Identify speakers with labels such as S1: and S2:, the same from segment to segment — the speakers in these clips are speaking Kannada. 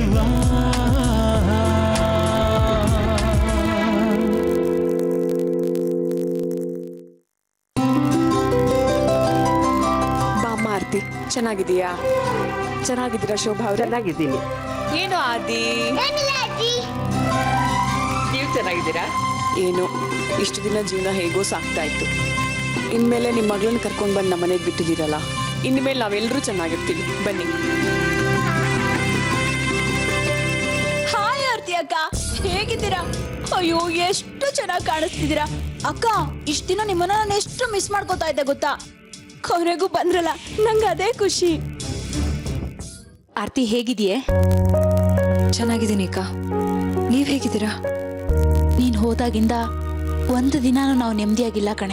S1: ಬಾಮ್ಮ ಆರ್ತಿ ಚೆನ್ನಾಗಿದೀಯಾ ಚೆನ್ನಾಗಿದ್ದೀರಾ ಶೋಭಾ ಅವ್ರೆ
S2: ಚೆನ್ನಾಗಿದ್ದೀನಿ
S1: ಏನು ಆದಿ
S2: ನೀವು ಚೆನ್ನಾಗಿದ್ದೀರಾ
S1: ಏನು ಇಷ್ಟು ದಿನ ಜೀವನ ಹೇಗೋ ಸಾಕ್ತಾ ಇತ್ತು ಇನ್ಮೇಲೆ ನಿಮ್ಮ ಮಗಳನ್ನ ಕರ್ಕೊಂಡು ಬಂದು ನಮ್ಮ ಮನೆಗೆ ಬಿಟ್ಟಿದ್ದೀರಲ್ಲ ಇನ್ಮೇಲೆ ನಾವೆಲ್ಲರೂ ಚೆನ್ನಾಗಿರ್ತೀವಿ ಬನ್ನಿ
S3: ಹಾಯ್ ಆರ್ತಿ ಅಕ್ಕ ಹೇಗಿದ್ದೀರಾ ಅಯ್ಯೋ ಎಷ್ಟು ಚೆನ್ನಾಗಿ ಕಾಣಿಸ್ತಿದ್ದೀರಾ ಅಕ್ಕ ಇಷ್ಟ ದಿನ ನಿಮ್ಮನ್ನ ನಾನು ಎಷ್ಟು ಮಿಸ್ ಮಾಡ್ಕೋತಾ ಇದ್ದೆ ಗೊತ್ತಾ ಕೊನೆಗೂ ಬಂದ್ರಲ್ಲ ನಂಗೆ ಅದೇ ಖುಷಿ ಆರ್ತಿ ಹೇಗಿದೆಯೇ
S4: ಚೆನ್ನಾಗಿದ್ದೀನಿ ಅಕ್ಕ ನೀವ್ ಹೇಗಿದ್ದೀರಾ
S3: ನೀನ್ ಹೋದಾಗಿಂದ ಒಂದು ದಿನಾನು ನಾವು ನೆಮ್ಮದಿಯಾಗಿಲ್ಲ ಕಣೆ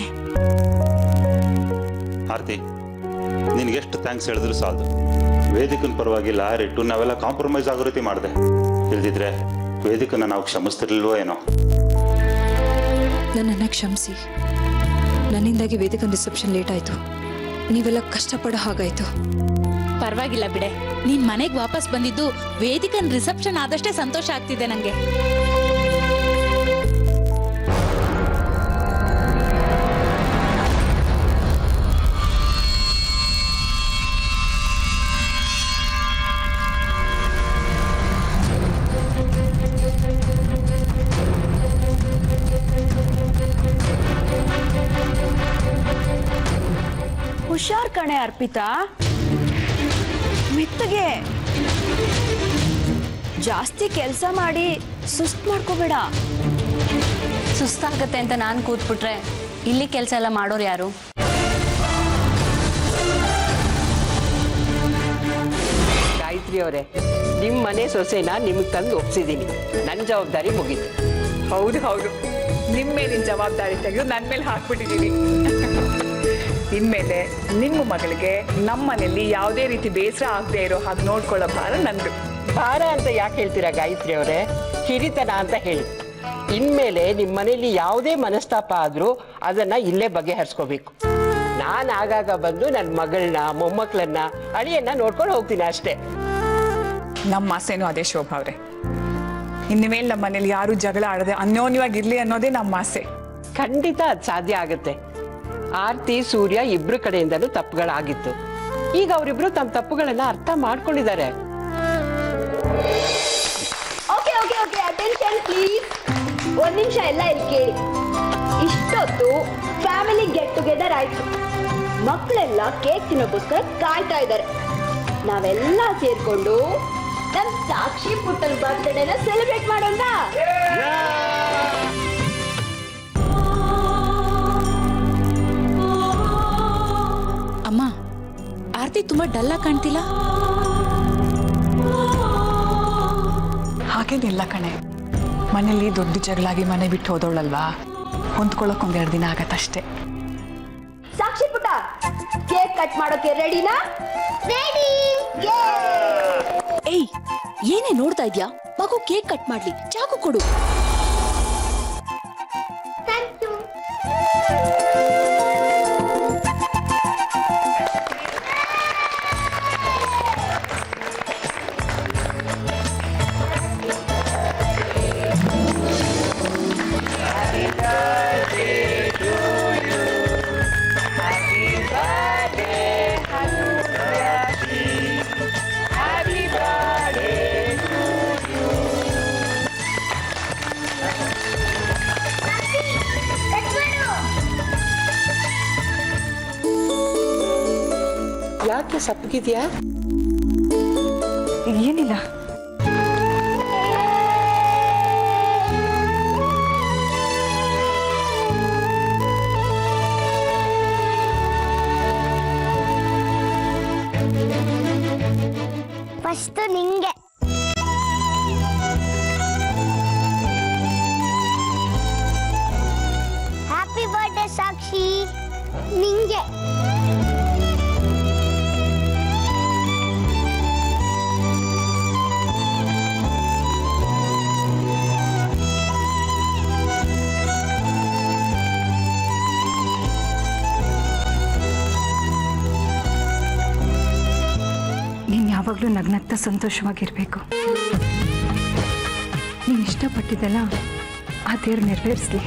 S5: ಆರ್ತಿ ನಿನಗೆಷ್ಟು ಥ್ಯಾಂಕ್ಸ್ ಹೇಳಿದ್ರು ಸಾಲದು ವೇದಿಕನ ಪರವಾಗಿ ಲಾಯರ್ ಇಟ್ಟು ನಾವೆಲ್ಲ ಕಾಂಪ್ರಮೈಸ್ ಆಗೋ ರೀತಿ ಮಾಡಿದೆ ಇಲ್ದಿದ್ರೆ ವೇದಿಕನ ನಾವು ಕ್ಷಮಿಸ್ತಿರ್ಲಿಲ್ವೋ ಏನೋ
S4: ನನ್ನನ್ನ ಕ್ಷಮಿಸಿ ನನ್ನಿಂದಾಗಿ ವೇದಿಕನ್ ರಿಸೆಪ್ಷನ್ ಲೇಟ್ ಆಯ್ತು ನೀವೆಲ್ಲ ಕಷ್ಟಪಡೋ ಹಾಗಾಯ್ತು
S3: ಪರವಾಗಿಲ್ಲ ಬಿಡೆ ನೀನ್ ಮನೆಗ್ ವಾಪಸ್ ಬಂದಿದ್ದು ವೇದಿಕನ್ ರಿಸೆಪ್ಷನ್ ಆದಷ್ಟೇ ಸಂತೋಷ ಆಗ್ತಿದೆ ನಂಗೆ
S6: ಹುಷಾರ್ ಕಣೆ ಅರ್ಪಿತಾ ಮೆತ್ತಗೆ ಜಾಸ್ತಿ ಕೆಲಸ ಮಾಡಿ ಸುಸ್ತ್ ಮಾಡ್ಕೋಬೇಡ
S7: ಸುಸ್ತಾಗತ್ತೆ ಅಂತ ನಾನು ಕೂತ್ಬಿಟ್ರೆ ಇಲ್ಲಿ ಕೆಲಸ ಎಲ್ಲ ಮಾಡೋರು ಯಾರು
S2: ಗಾಯತ್ರಿ ಅವರೇ ನಿಮ್ಮ ಮನೆ ಸೊಸೆನ ನಿಮಗೆ ತಂದು ಒಪ್ಸಿದ್ದೀನಿ ನನ್ನ ಜವಾಬ್ದಾರಿ ಮುಗೀತು
S8: ಹೌದು ಹೌದು ನಿಮ್ಮ ಮೇಲಿನ ಜವಾಬ್ದಾರಿ ತೆಗೆದು ನನ್ನ ಮೇಲೆ ಹಾಕ್ಬಿಟ್ಟಿದ್ದೀವಿ ಇನ್ಮೇಲೆ ನಿಮ್ಮ ಮಗಳಿಗೆ ನಮ್ಮ ಮನೆಯಲ್ಲಿ ಯಾವುದೇ ರೀತಿ ಬೇಸರ ಆಗದೆ ಇರೋ ಹಾಗೆ ನೋಡ್ಕೊಳ್ಳೋ ಭಾರ ನಂದು
S2: ಭಾರ ಅಂತ ಯಾಕೆ ಹೇಳ್ತೀರಾ ಗಾಯತ್ರಿ ಅವರೇ ಹಿರಿತನ ಅಂತ ಹೇಳಿ ಇನ್ಮೇಲೆ ನಿಮ್ಮ ಮನೇಲಿ ಯಾವುದೇ ಮನಸ್ತಾಪ ಆದರೂ ಅದನ್ನ ಇಲ್ಲೇ ಬಗೆಹರಿಸ್ಕೋಬೇಕು ನಾನು ಆಗಾಗ ಬಂದು ನನ್ನ ಮಗಳನ್ನ ಮೊಮ್ಮಕ್ಕಳನ್ನ ಅಳಿಯನ್ನ ನೋಡ್ಕೊಂಡು ಹೋಗ್ತೀನಿ ಅಷ್ಟೇ
S8: ನಮ್ಮ ಆಸೆನೂ ಅದೇ ಶೋಭಾ ಅವ್ರೆ ಇನ್ನು ಮೇಲೆ ನಮ್ಮ ಮನೇಲಿ ಯಾರು ಜಗಳ ಆಡದೆ ಅನ್ಯೋನ್ಯವಾಗಿರ್ಲಿ ಅನ್ನೋದೇ ನಮ್ಮ ಆಸೆ
S2: ಖಂಡಿತ ಅದು ಸಾಧ್ಯ ಆಗುತ್ತೆ ಆರ್ತಿ ಸೂರ್ಯ ಇಬ್ರು ಕಡೆಯಿಂದಲೂ ತಪ್ಪುಗಳಾಗಿತ್ತು ಈಗ ಅವರಿಬ್ರು ತಮ್ಮ ತಪ್ಪುಗಳನ್ನ ಅರ್ಥ ಮಾಡ್ಕೊಂಡಿದ್ದಾರೆ
S6: okay okay okay attention please ಒಂದ್ ನಿಮಿಷ ಎಲ್ಲ ಇಲ್ಲಿ ಕೇಳಿ ಇಷ್ಟೊತ್ತು ಫ್ಯಾಮಿಲಿ ಗೆಟ್ ಟುಗೆದರ್ ಆಯ್ತು ಮಕ್ಕಳೆಲ್ಲ ಕೇಕ್ ತಿನ್ನೋಕ್ಕೋಸ್ಕರ ಕಾಯ್ತಾ ಇದ್ದಾರೆ ನಾವೆಲ್ಲ ಸೇರ್ಕೊಂಡು ನಮ್ ಸಾಕ್ಷಿ ಪುಟ್ಟನ ಬರ್ತ್ಡೇನ ಸೆಲೆಬ್ರೇಟ್ ಮಾಡೋಣ
S3: ಅಮ್ಮ ಆರ್ತಿ ತುಂಬಾ ಡಲ್ಲ ಕಾಣ್ತಿಲ್ಲ
S8: ಹಾಗೇನಿಲ್ಲ ಕಣೆ ಮನೇಲಿ ದೊಡ್ಡ ಜಗಳಾಗಿ ಮನೆ ಬಿಟ್ಟು ಹೋದವಳಲ್ವಾ ಹೊಂದ್ಕೊಳ್ಳೋಕೆ ಒಂದೆರಡು ದಿನ ಆಗತ್ತಷ್ಟೇ
S6: ಸಾಕ್ಷಿ ಪುಟ್ಟ ಕೇಕ್ ಕಟ್ ಮಾಡೋಕೆ ರೆಡಿನಾ ರೆಡಿ
S3: ಏಯ್ ಏನೇ ನೋಡ್ತಾ ಇದ್ಯಾ ಮಗು ಕೇಕ್ ಕಟ್ ಮಾಡ್ಲಿ ಚಾಕು ಕೊಡು
S2: ಯಾಕೆ ಸಪ್ಪಗಿದ್ಯಾ
S8: ಏನಿಲ್ಲ
S9: ಫಸ್ಟ್ ನಿಂಗೆ ಹ್ಯಾಪಿ ಬರ್ಡೇ ಸಾಕ್ಷಿ ನಿಂಗೆ
S8: ನೀನ್ ಯಾವಾಗ್ಲೂ ನಗ್ನ
S4: ನಗ್ನಗ್ತ ಸಂತೋಷವಾಗಿರ್ಬೇಕು ನೀನು ಇಷ್ಟಪಟ್ಟಿದ್ದೆಲ್ಲ ಆ ದೇವ್ರು ನೆರವೇರಿಸ್ಲಿ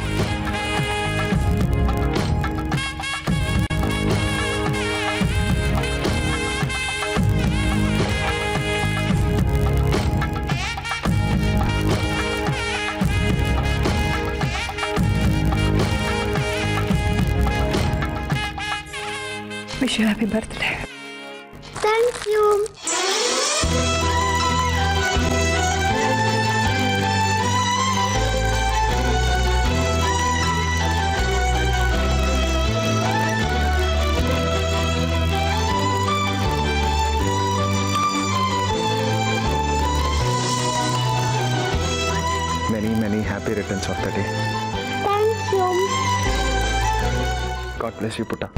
S4: wish happy birthday
S9: thank you
S10: Many, many happy returns of the day.
S9: Thank you
S10: God bless you, Putta.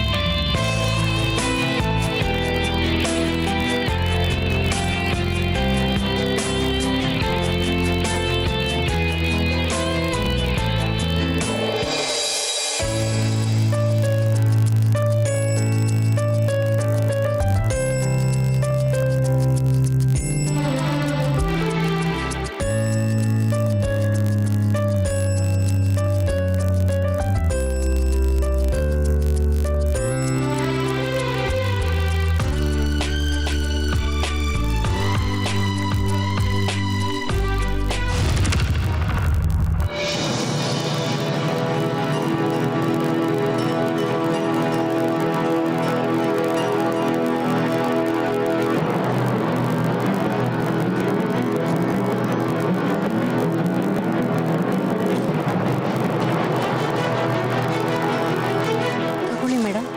S7: ತಗೊಳ್ಳಿ ಮೇಡಮ್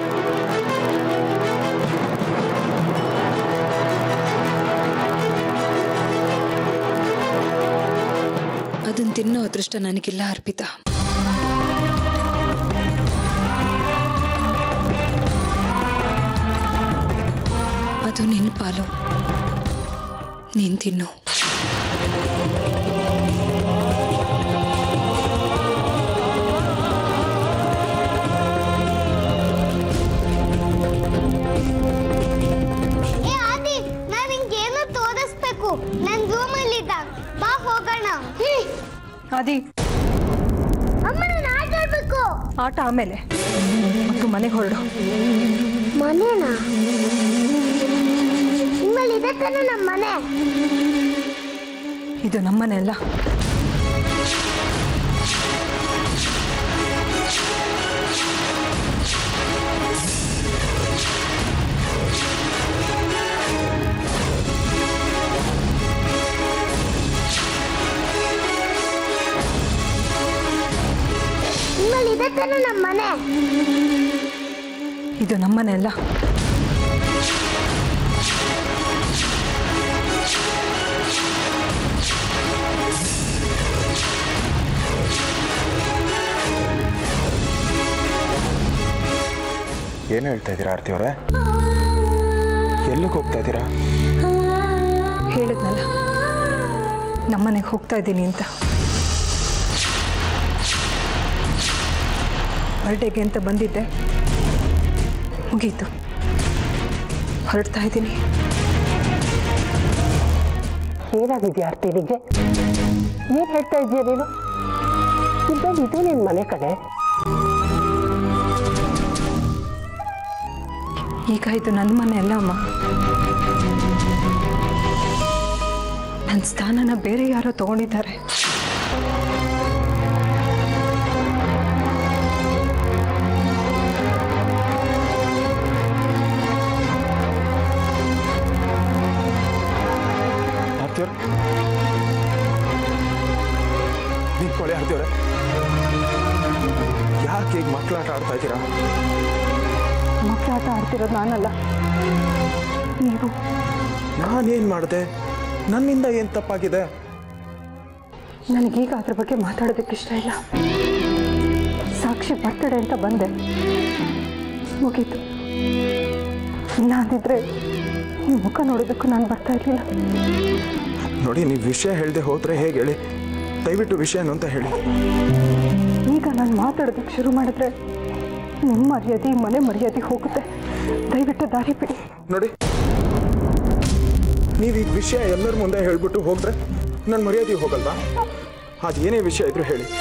S4: ಅದನ್ನು ತಿನ್ನೋ ಅದೃಷ್ಟ ನನಗಿಲ್ಲ ಅರ್ಪಿತಾ ಅದು ನಿನ್ನ ಪಾಲು ನೀನು ತಿನ್ನು
S9: ಏ ಆದಿ ನಾನು ನಿಂಗೇನೋ ತೋರಿಸ್ಬೇಕು ನನ್ನ ರೂಮಲ್ಲಿದ್ದ ಬಾ ಹೋಗೋಣ
S4: ಆದಿ
S9: ಅಮ್ಮ ನಾನು ಆಟ ಆಡ್ಬೇಕು
S4: ಆಟ ಆಮೇಲೆ ಮತ್ತು ಮನೆಗೆ ಹೊರಡು
S9: ಮನೇನಾ ನಿಮ್ಮಲ್ಲಿ ಇದೆ ತಾನೆ ನಮ್ಮ ಮನೆ
S4: ಇದು ನಮ್ಮನೆ ಅಲ್ಲ
S9: ನಿಮ್ಮಲ್ಲಿ ಇದೆ ತಾನೆ ನಮ್ಮ ಮನೆ
S4: ಇದು ನಮ್ಮನೆ ಅಲ್ಲ
S10: ಏನು ಹೇಳ್ತಾ ಇದ್ದೀರಾ ಆರತಿ ಅವರೇ ಎಲ್ಲಿಗೆ ಹೋಗ್ತಾ ಇದ್ದೀರಾ
S4: ಹೇಳಿದ್ನಲ್ಲ ನಮ್ಮನೆಗೆ ಹೋಗ್ತಾ ಇದ್ದೀನಿ ಅಂತ ಬರ್ಡೇಗೆ ಅಂತ ಬಂದಿದ್ದೆ ಮುಗೀತು ಹೊರಡ್ತಾ ಇದ್ದೀನಿ
S2: ಏನಾಗಿದೆಯಾ ಆರ್ತಿನಿಗೆ ಏನು ಹೇಳ್ತಾ ಇದೀಯ ನೀನು ಇದ್ದಲ್ಲಿ ಇದು ನಿನ್ನ ಮನೆ ಕಡೆ
S4: ಈಗ ಇದು ನನ್ನ ಮನೆ ಅಲ್ಲ ಅಮ್ಮ ನನ್ನ ಸ್ಥಾನನ ಬೇರೆ ಯಾರೋ ತಗೊಂಡಿದ್ದಾರೆ
S10: ಆರತಿ ಅವ್ರೆ ನಿಂತ್ಕೊಳ್ಳಿ ಆರತಿ ಅವರೇ ಯಾಕೆ ಈಗ ಮಕ್ಕಳಾಟ ಆಡ್ತಾ ಇದ್ದೀರಾ
S4: ಮಕ್ಕಳಾಟ ಆಡ್ತಿರೋದು ನಾನಲ್ಲ ನೀವು
S10: ನಾನೇನು ಮಾಡಿದೆ ನನ್ನಿಂದ ಏನು ತಪ್ಪಾಗಿದೆ
S4: ನನಗೀಗ ಅದ್ರ ಬಗ್ಗೆ ಮಾತಾಡೋದಕ್ಕೆ ಇಷ್ಟ ಇಲ್ಲ ಸಾಕ್ಷಿ ಬರ್ತಡೆ ಅಂತ ಬಂದೆ ಮುಗೀತು ಇಲ್ಲ ಅಂದಿದ್ರೆ ನಿಮ್ಮ ಮುಖ ನೋಡೋದಕ್ಕೂ ನಾನು ಬರ್ತಾ ಇರಲಿಲ್ಲ
S10: ನೋಡಿ ನೀವು ವಿಷಯ ಹೇಳದೆ ಹೋದ್ರೆ ಹೇಗೆ ಹೇಳಿ ದಯವಿಟ್ಟು ವಿಷಯನು ಅಂತ ಹೇಳಿ
S4: ಈಗ ನಾನು ಮಾತಾಡೋದಕ್ಕೆ ಶುರು ಮಾಡಿದ್ರೆ ನಿಮ್ಮ ಮರ್ಯಾದೆ ಈ ಮನೆ ಮರ್ಯಾದೆ ಹೋಗುತ್ತೆ ದಯವಿಟ್ಟು ದಾರಿ ಬಿಡಿ
S10: ನೋಡಿ ನೀವೀಗ ವಿಷಯ ಎಲ್ಲರ ಮುಂದೆ ಹೇಳ್ಬಿಟ್ಟು ಹೋದ್ರೆ ನನ್ನ ಮರ್ಯಾದೆ ಹೋಗಲ್ವಾ ಅದೇನೇ ವಿಷಯ ಇದ್ರು ಹೇಳಿ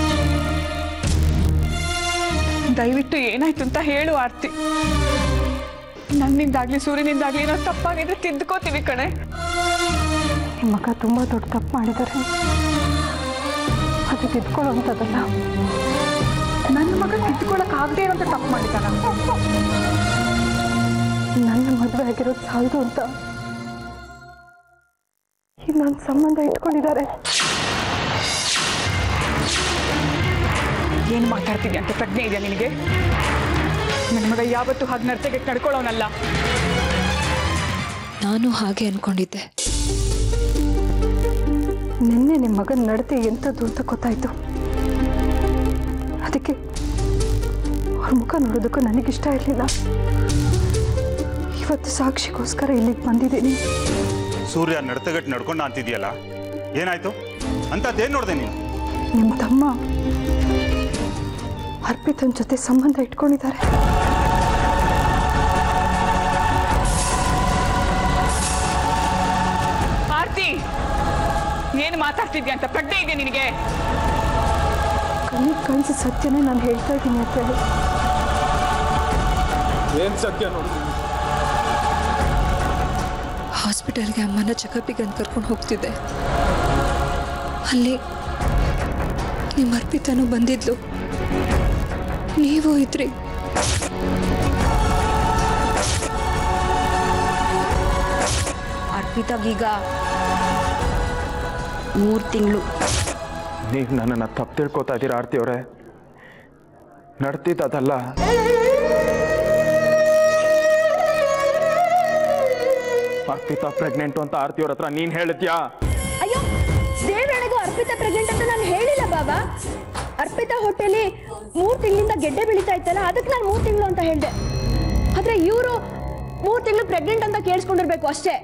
S8: ದಯವಿಟ್ಟು ಏನಾಯ್ತು ಅಂತ ಹೇಳು ಆರ್ತಿ ನನ್ನಿಂದಾಗ್ಲಿ ಸೂರ್ಯನಿಂದಾಗ್ಲಿ ಏನೋ ತಪ್ಪಾಗಿದ್ರೆ ತಿದ್ದುಕೋತೀವಿ ಕಣೆ
S4: ನಿಮ್ಮ ಮಗ ತುಂಬ ದೊಡ್ಡ ತಪ್ಪು ಮಾಡಿದ್ದಾರೆ ಅದು ತಿದ್ಕೊಳ್ಳೋಂಥದ್ದಲ್ಲ
S8: ನನ್ನ ಮಗ ತಿದ್ದುಕೊಳಕ್ ಆಗದೆ ಇರೋಂಥ ತಪ್ಪು ಮಾಡಿದಾನ
S4: ನನ್ನ ಮದುವೆ ಆಗಿರೋದು ಸಾಲದು ಅಂತ ಇನ್ನೊಂದು ಸಂಬಂಧ ಇಟ್ಕೊಂಡಿದ್ದಾರೆ
S8: ಏನು ಮಾತಾಡ್ತಿದ್ಯಾ ಅಂತ ಪ್ರಜ್ಞೆ ಇದೆಯಾ ನಿನಗೆ ನನ್ನ ಮಗ ಯಾವತ್ತೂ ಹಾಗೆ ನರ್ತೆಗೆ ನಡ್ಕೊಳ್ಳೋನಲ್ಲ
S4: ನಾನು ಹಾಗೆ ಅನ್ಕೊಂಡಿದ್ದೆ ನಿನ್ನೆ ನಿಮ್ಮ ಮಗನ ನಡತೆ ಎಂಥದ್ದು ಅಂತ ಗೊತ್ತಾಯ್ತು ಅದಕ್ಕೆ ಅವ್ರ ಮುಖ ನೋಡೋದಕ್ಕೂ ನನಗಿಷ್ಟ ಇರಲಿಲ್ಲ ಇವತ್ತು ಸಾಕ್ಷಿಗೋಸ್ಕರ ಇಲ್ಲಿಗೆ ಬಂದಿದ್ದೀನಿ
S5: ಸೂರ್ಯ ನಡ್ತಗಟ್ಟು ನಡ್ಕೊಂಡು ಅಂತಿದ್ಯಲ್ಲ ಏನಾಯ್ತು ಅಂಥದ್ದೇನು ನೋಡಿದೆ ನೀನು
S4: ನಿಮ್ಮ ತಮ್ಮ ಅರ್ಪಿತನ ಜೊತೆ ಸಂಬಂಧ ಇಟ್ಕೊಂಡಿದ್ದಾರೆ
S8: ಆರ್ತಿ ಏನು ಮಾತಾಡ್ತಿದ್ಯಾ ಅಂತ ಪ್ರಜ್ಞೆ ಇದೆ ನಿನಗೆ
S4: ಕಣ್ಣಿಗೆ ಕಾಣಿಸಿ ಸತ್ಯನೇ ನಾನು ಹೇಳ್ತಾ ಇದ್ದೀನಿ ಅಂತ ಹೇಳಿ
S10: ಏನು ಸತ್ಯ ನೋಡಿ
S4: ಹಾಸ್ಪಿಟಲ್ಗೆ ಅಮ್ಮನ ಚೆಕಪ್ಪಿಗೆ ಅಂತ ಕರ್ಕೊಂಡು ಹೋಗ್ತಿದ್ದೆ ಅಲ್ಲಿ ನಿಮ್ಮ ಅರ್ಪಿತನೂ ಬಂದಿದ್ಲು ನೀವು ಇದ್ರಿ
S6: ಅರ್ಪಿತಾಗೀಗ ಮೂರು ತಿಂಗಳು
S10: ನೀವು ನನ್ನನ್ನು ತಪ್ಪು ತಿಳ್ಕೊತಾ ಇದ್ದೀರಾ ಆರ್ತಿ ಅವರೇ ನಡ್ತಿದ್ದು ಅದಲ್ಲ ಅರ್ಪಿತಾ ಪ್ರೆಗ್ನೆಂಟು ಅಂತ ಆರ್ತಿ ಅವ್ರ ಹತ್ರ ನೀನು ಹೇಳಿದ್ಯಾ
S6: ಅಯ್ಯೋ ದೇವರಣೆಗೂ ಅರ್ಪಿತಾ ಪ್ರೆಗ್ನೆಂಟ್ ಅಂತ ನಾನು ಹೇಳಿಲ್ಲ ಬಾಬಾ ಅರ್ಪಿತಾ ಹೊಟ್ಟೆಲಿ ಮೂರು ತಿಂಗಳಿಂದ ಗೆಡ್ಡೆ ಬೆಳೀತಾ ಇತ್ತಲ್ಲ ಅದಕ್ಕೆ ನಾನು ಮೂರು ತಿಂಗಳು ಅಂತ ಹೇಳಿದೆ ಆದ್ರೆ ಇವರು ಮೂರು ತಿಂಗಳು ಪ್ರೆಗ್ನೆಂಟ್ ಅಂತ ಕೇಳಿಸ್ಕೊಂಡಿರ್ಬೇಕು ಅಷ್ಟೇ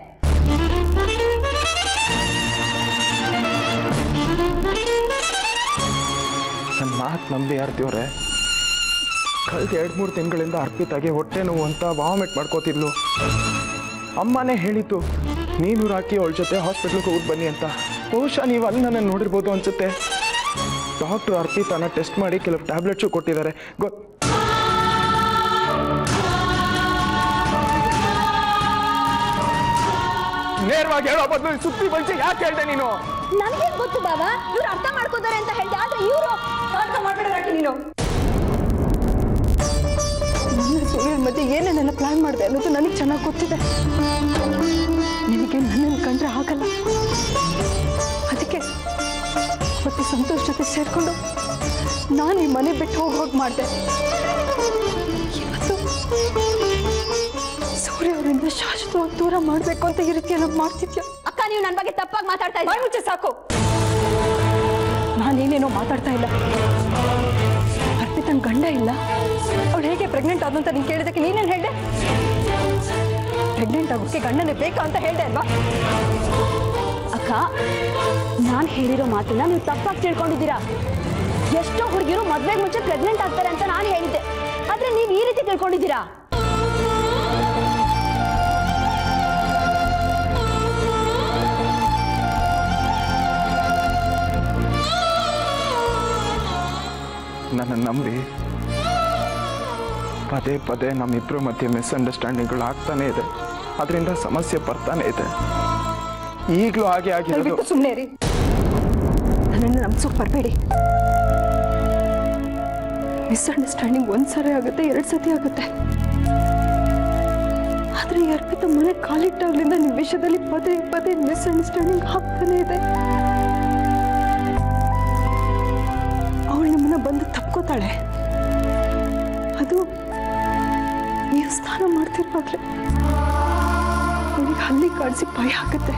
S10: ನನ್ನ ಮಾತು ನಂಬಿ ಆರ್ತಿ ಅವರೇ ಕಳೆದ ಎರಡು ಮೂರು ತಿಂಗಳಿಂದ ಅರ್ಪಿತಾಗೆ ಹೊಟ್ಟೆ ನೋವು ಅಂತ ವಾಮಿಟ್ ಮಾಡ್ಕೋತಿದ್ಲು ಅಮ್ಮನೇ ಹೇಳಿತ್ತು ನೀನು ರಾಕಿ ಅವಳ ಜೊತೆ ಹಾಸ್ಪಿಟ್ಲಿಗೆ ಹೋಗಿ ಬನ್ನಿ ಅಂತ ಬಹುಶಃ ನೀವು ಅಲ್ಲಿ ನನ್ನನ್ನು ನೋಡಿರ್ಬೋದು ಅನ್ಸುತ್ತೆ ಡಾಕ್ಟ್ರು ಅರ್ಪಿತಾನ ಟೆಸ್ಟ್ ಮಾಡಿ ಕೆಲವು ಟ್ಯಾಬ್ಲೆಟ್ಸು ಕೊಟ್ಟಿದ್ದಾರೆ ಗೊ ನೇರವಾಗಿ ಹೇಳೋ ಬದಲು ಸುತ್ತಿ ಬಂಚಿ ಯಾಕೆ ಹೇಳ್ದೆ ನೀನು
S6: ನನಗೆ ಗೊತ್ತು ಬಾಬಾ ಇವ್ರು ಅರ್ಥ ಮಾಡ್ಕೋತಾರೆ ಅಂತ ಹೇಳಿದೆ ಆದ್ರೆ ಇವರು ಅರ್ಥ ಮಾಡ್ಬಿಡೋರಾಕಿ ನೀನು
S4: ನನ್ನ ಸೂರ್ಯನ ಮಧ್ಯೆ ಏನೇನೆಲ್ಲ ಪ್ಲಾನ್ ಮಾಡಿದೆ ಅನ್ನೋದು ನನಗೆ ಚೆನ್ನಾಗಿ ಗೊತ್ತಿದೆ ನಿನಗೆ ನನ್ನನ್ನು ಕಂಡ್ರೆ ಆಗಲ್ಲ ಅದಕ್ಕೆ ಮತ್ತೆ ಸಂತೋಷ್ ಜೊತೆ ಸೇರಿಕೊಂಡು ನಾನು ಈ ಮನೆ ಬಿಟ್ಟು ಹೋಗಿ ಹೋಗಿ ಮಾಡಿದೆ ಇವತ್ತು ಸೂರ್ಯ ಅವರಿಂದ ಶಾಶ್ವತವಾಗಿ ದೂರ ಮಾಡಬೇಕು ಅಂತ ಈ ರೀತಿ ಎಲ್ಲ ಮಾಡ್ತಿದ್ಯಾ
S6: ಅಕ್ಕ ನೀವು ನನ್ನ ಬಗ್ಗೆ ತಪ್ಪಾಗಿ ಮಾತಾಡ್ತಾ
S4: ಬಾಯ್
S6: ಇದ್ದೀರಿ
S4: ಮುಚ್ಚೆ ಸಾಕು ನಾನೇನೇನೋ ಮಾತಾಡ್ತಾ ಇಲ್ಲ ಅರ್ಪಿತನ್ ಗಂಡ ಇಲ್ಲ ಅವಳು ಹೇಗೆ ಪ್ರೆಗ್ನೆಂಟ್ ಆದಂತ ನೀನು ಕೇಳಿದಕ್ಕೆ ನೀನೇನು ಹೇಳಿದೆ ಪ್ರೆಗ್ನೆಂಟ್ ಆಗೋಕ್ಕೆ ಗಂಡನೇ ಬೇಕಾ ಅಂತ ಹೇಳ್ದೆ ಅಲ್ವಾ
S6: ಅಕ್ಕ ನಾನು ಹೇಳಿರೋ ಮಾತನ್ನ ನೀವು ತಪ್ಪಾಗಿ ತಿಳ್ಕೊಂಡಿದ್ದೀರಾ ಎಷ್ಟೋ ಹುಡುಗಿರು ಮದ್ವೆಗೆ ಮುಂಚೆ ಪ್ರೆಗ್ನೆಂಟ್ ಆಗ್ತಾರೆ ಅಂತ ನಾನು ಹೇಳಿದ್ದೆ ಆದ್ರೆ ನೀವು ಈ ರೀತಿ ತಿಳ್ಕೊಂಡಿದ್ದೀರಾ
S10: ನನ್ನನ್ನು ನಂಬಿ ಪದೇ ಪದೇ ನಮ್ಮಿಬ್ಬರ ಮಧ್ಯೆ ಮಿಸ್ಅಂಡರ್ಸ್ಟ್ಯಾಂಡಿಂಗ್ಗಳು ಆಗ್ತಾನೇ ಇದೆ ಅದರಿಂದ ಸಮಸ್ಯೆ ಬರ್ತಾನೆ ಇದೆ ಈಗಲೂ ಹಾಗೆ ಆಗಿರೋದು
S4: ದಯವಿಟ್ಟು ಸುಮ್ಮನೆ ರೀ ನನ್ನನ್ನು ನಂಬಿಸೋಕೆ ಬರಬೇಡಿ ಮಿಸ್ಅಂಡರ್ಸ್ಟ್ಯಾಂಡಿಂಗ್ ಒಂದು ಸರಿ ಆಗುತ್ತೆ ಎರಡು ಸತಿ ಆಗುತ್ತೆ ಆದರೆ ಈ ಅರ್ಪಿತ ಮನೆ ಕಾಲಿಟ್ಟಾಗ್ಲಿಂದ ನಿಮ್ಮ ವಿಷಯದಲ್ಲಿ ಪದೇ ಪದೇ ಮಿಸ್ಅಂಡರ್ಸ್ಟ್ಯಾಂಡಿಂಗ್ ಆಗ್ತಾನೆ ಇದೆ ಅವಳು ನಿಮ್ಮನ್ನ ಬಂದು ತಪ್ಕೋತಾಳೆ ಅದು ನೀವು ಸ್ನಾನ ಮಾಡ್ತಿರ್ಬಾದ್ರೆ ಅವಳಿಗೆ ಹಲ್ಲಿ ಕಾಡಿಸಿ ಭಯ ಆಗುತ್ತೆ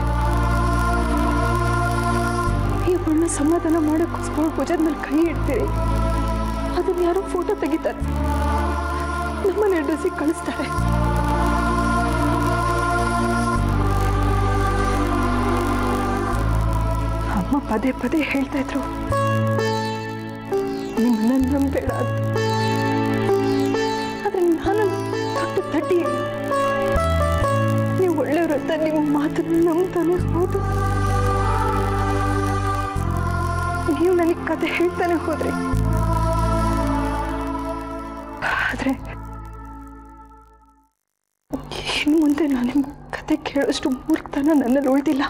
S4: ನೀವು ಅವಳನ್ನ ಸಮಾಧಾನ ಮಾಡೋಕ್ಕೋಸ್ಕರ ಭುಜದ ಮೇಲೆ ಕೈ ಇಡ್ತೀರಿ ಅದನ್ನ ಯಾರೋ ಫೋಟೋ ತೆಗಿತಾರೆ ನಮ್ಮನೆ ಅಡ್ರೆಸ್ಸಿಗೆ ಕಳಿಸ್ತಾರೆ ಅಮ್ಮ ಪದೇ ಪದೇ ಹೇಳ್ತಾ ಇದ್ರು ನಿಮ್ಮನ್ನ ನಂಬೇಡ ಅಂತ ಆದ್ರೆ ನಾನು ದೊಡ್ಡ ತಡ್ಡಿ ನೀವು ಒಳ್ಳೆಯವರು ಅಂತ ನಿಮ್ಮ ಮಾತನ್ನ ನಂಬ್ತಾನೆ ಹೌದು ನೀವು ನನಗೆ ಕತೆ ಹೇಳ್ತಾನೆ ಹೋದ್ರಿ ಆದ್ರೆ ಇನ್ನು ಮುಂದೆ ನಾನು ನಿಮ್ ಕತೆ ಕೇಳೋಷ್ಟು ಮೂರ್ಖತನ ನನ್ನಲ್ಲಿ ಉಳಿದಿಲ್ಲ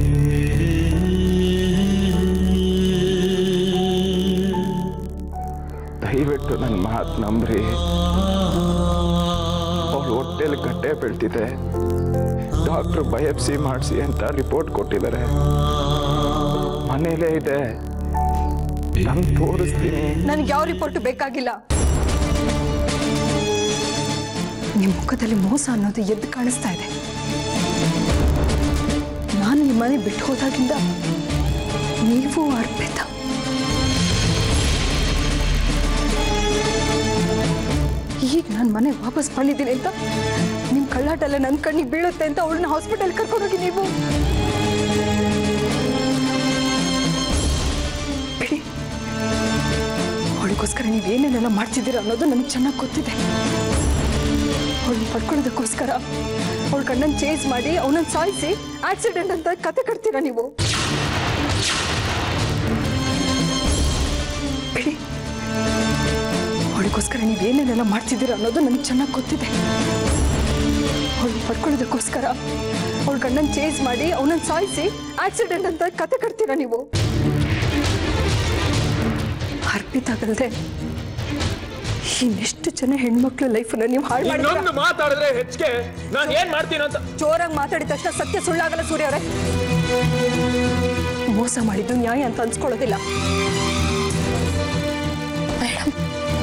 S10: ದಯವಿಟ್ಟು ನನ್ನ ಮಾತು ನಂಬ್ರಿ ಅವಳು ಹೊಟ್ಟೆಲಿ ಗಟ್ಟೆ ಬೀಳ್ತಿದೆ ಡಾಕ್ಟ್ರು ಬಯೋಪ್ಸಿ ಮಾಡಿಸಿ ಅಂತ ರಿಪೋರ್ಟ್ ಕೊಟ್ಟಿದ್ದಾರೆ ಮನೇಲೇ ಇದೆ ನಾನು ತೋರಿಸ್ತೀನಿ
S4: ನನಗೆ ಯಾವ ರಿಪೋರ್ಟ್ ಬೇಕಾಗಿಲ್ಲ ನಿಮ್ಮ ಮುಖದಲ್ಲಿ ಮೋಸ ಅನ್ನೋದು ಎದ್ದು ಕಾಣಿಸ್ತಾ ಇದೆ ನಾನು ನಿಮ್ಮನೆ ಬಿಟ್ಟು ಹೋದಾಗಿಂದ ನೀವು ಅರ್ಪಿತ ಈಗ ನಾನು ಮನೆ ವಾಪಸ್ ಬಂದಿದ್ದೀನಿ ಅಂತ ನಿಮ್ಮ ಕಳ್ಳಾಟ ಎಲ್ಲ ನನ್ನ ಕಣ್ಣಿಗೆ ಬೀಳುತ್ತೆ ಅಂತ ಅವಳನ್ನ ಹಾಸ್ಪಿಟಲ್ ಕರ್ಕೊಂಡೋಗಿ ನೀವು ಬಿಡಿ ಅವಳಿಗೋಸ್ಕರ ನೀವು ಏನೇನೆಲ್ಲ ಮಾಡ್ತಿದ್ದೀರ ಅನ್ನೋದು ನನಗೆ ಚೆನ್ನಾಗಿ ಗೊತ್ತಿದೆ ಅವಳನ್ನ ಪಡ್ಕೊಳ್ಳೋದಕ್ಕೋಸ್ಕರ ಅವಳ ಕಣ್ಣನ್ನು ಚೇಸ್ ಮಾಡಿ ಅವನನ್ನು ಸಾಯಿಸಿ ಆಕ್ಸಿಡೆಂಟ್ ಅಂತ ಕತೆ ಕಟ್ತೀರಾ ನೀವು ಬಿಡಿ ಅವಳಿಗೋಸ್ಕರ ನೀವು ಏನೇನೆಲ್ಲ ಮಾಡ್ತಿದ್ದೀರ ಅನ್ನೋದು ನನಗೆ ಚೆನ್ನಾಗಿ ಗೊತ್ತಿದೆ ಅವಳನ್ನ ಪಡ್ಕೊಳ್ಳೋದಕ್ಕೋಸ್ಕರ ಅವಳ ಕಣ್ಣನ್ನು ಚೇಸ್ ಮಾಡಿ ಅವನನ್ನು ಸಾಯಿಸಿ ಆಕ್ಸಿಡೆಂಟ್ ಅಂತ ಕತೆ ಕಟ್ತೀರಾ ನೀವು ಅರ್ಪಿತಾಗಲ್ದೆ ಇನ್ನೆಷ್ಟು ಜನ ಹೆಣ್ಮಕ್ಳು ಲೈಫನ್ನ ನೀವು ಹಾಳು ಮಾಡಿ
S11: ಇನ್ನೊಂದು ಮಾತಾಡಿದ್ರೆ ಹೆಚ್ಚಿಗೆ ನಾನು ಏನ್ ಮಾಡ್ತೀನಿ ಅಂತ
S4: ಜೋರಾಗಿ ಮಾತಾಡಿದ ತಕ್ಷಣ ಸತ್ಯ ಸುಳ್ಳಾಗಲ್ಲ ಸೂರ್ಯ ಅವರೇ ಮೋಸ ಮಾಡಿದ್ದು ನ್ಯಾಯ ಅಂತ ಅನ್ಸ್ಕೊಳ್ಳೋದಿಲ್ಲ ಮೇಡಮ್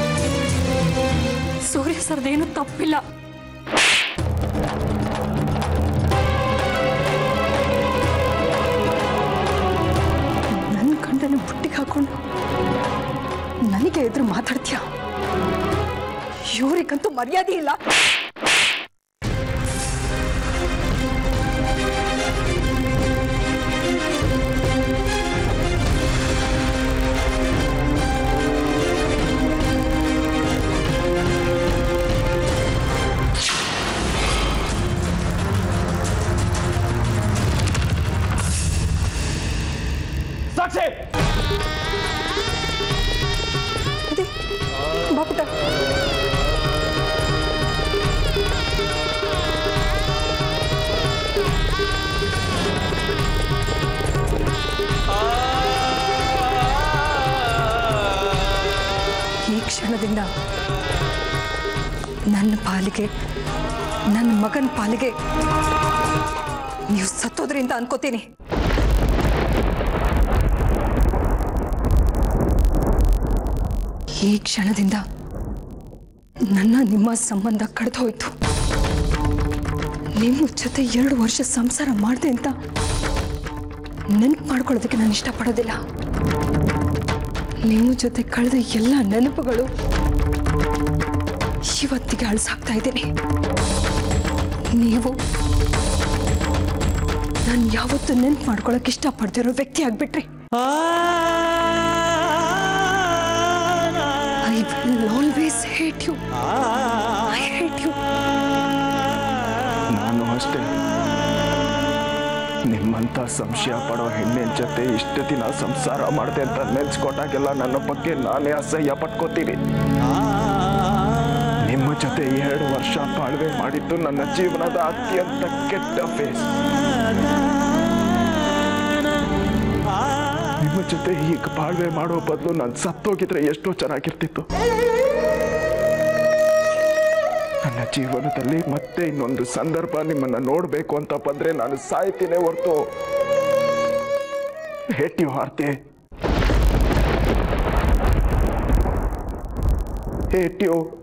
S4: ಸೂರ್ಯ ಸರ್ದೇನು ತಪ್ಪಿಲ್ಲ ನನ್ನ ಗಂಡನ ಬುಟ್ಟಿಗೆ ಹಾಕೊಂಡು ನನಗೆ ಎದುರು ಮಾತಾಡ್ತೀಯ ಇವ್ರಿಗಂತೂ ಮರ್ಯಾದೆ ಇಲ್ಲ
S11: ಸಾಕ್ಷಿ
S4: ಬಾಪುಟ ಈ ಕ್ಷಣದಿಂದ ನನ್ನ ಪಾಲಿಗೆ ನನ್ನ ಮಗನ ಪಾಲಿಗೆ ನೀವು ಸತ್ತೋದ್ರಿಂದ ಅನ್ಕೋತೀನಿ ಈ ಕ್ಷಣದಿಂದ ನನ್ನ ನಿಮ್ಮ ಸಂಬಂಧ ಕಳೆದು ಹೋಯ್ತು ನಿಮ್ಮ ಜೊತೆ ಎರಡು ವರ್ಷ ಸಂಸಾರ ಮಾಡಿದೆ ಅಂತ ನೆನಪು ಮಾಡ್ಕೊಳ್ಳೋದಕ್ಕೆ ನಾನು ಇಷ್ಟಪಡೋದಿಲ್ಲ ನಿಮ್ಮ ಜೊತೆ ಕಳೆದ ಎಲ್ಲ ನೆನಪುಗಳು ಇವತ್ತಿಗೆ ಅಳಿಸಾಗ್ತಾ ಇದ್ದೀನಿ ನೀವು ನಾನು ಯಾವತ್ತೂ ನೆನಪು ಮಾಡ್ಕೊಳಕ್ಕೆ ಇಷ್ಟಪಡ್ತಿರೋ ವ್ಯಕ್ತಿ ಆಗ್ಬಿಟ್ರಿ I will always hate you. I hate you.
S10: ನಾನು ಅಷ್ಟೇ ನಿಮ್ಮಂಥ ಸಂಶಯ ಪಡೋ ಹೆಣ್ಣಿನ ಜೊತೆ ಇಷ್ಟು ದಿನ ಸಂಸಾರ ಮಾಡಿದೆ ಅಂತ ನೆನ್ಸ್ಕೊಟ್ಟಾಗೆಲ್ಲ ನನ್ನ ಬಗ್ಗೆ ನಾನೇ ಅಸಹ್ಯ ಪಟ್ಕೋತೀನಿ ನಿಮ್ಮ ಜೊತೆ ಎರಡು ವರ್ಷ ಬಾಳ್ವೆ ಮಾಡಿದ್ದು ನನ್ನ ಜೀವನದ ಅತ್ಯಂತ ಕೆಟ್ಟ ಫೇಸ್ ನಿಮ್ಮ ಜೊತೆ ಈಗ ಬಾಳ್ವೆ ಮಾಡೋ ಬದಲು ನಾನು ಸತ್ತೋಗಿದ್ರೆ ಎಷ್ಟೋ ಚೆನ್ನಾಗಿರ್ತಿತ್ತು ನನ್ನ ಜೀವನದಲ್ಲಿ ಮತ್ತೆ ಇನ್ನೊಂದು ಸಂದರ್ಭ ನಿಮ್ಮನ್ನ ನೋಡಬೇಕು ಅಂತ ಬಂದ್ರೆ ನಾನು ಸಾಯ್ತೀನಿ ಹೊರತು hate you Aarti hate you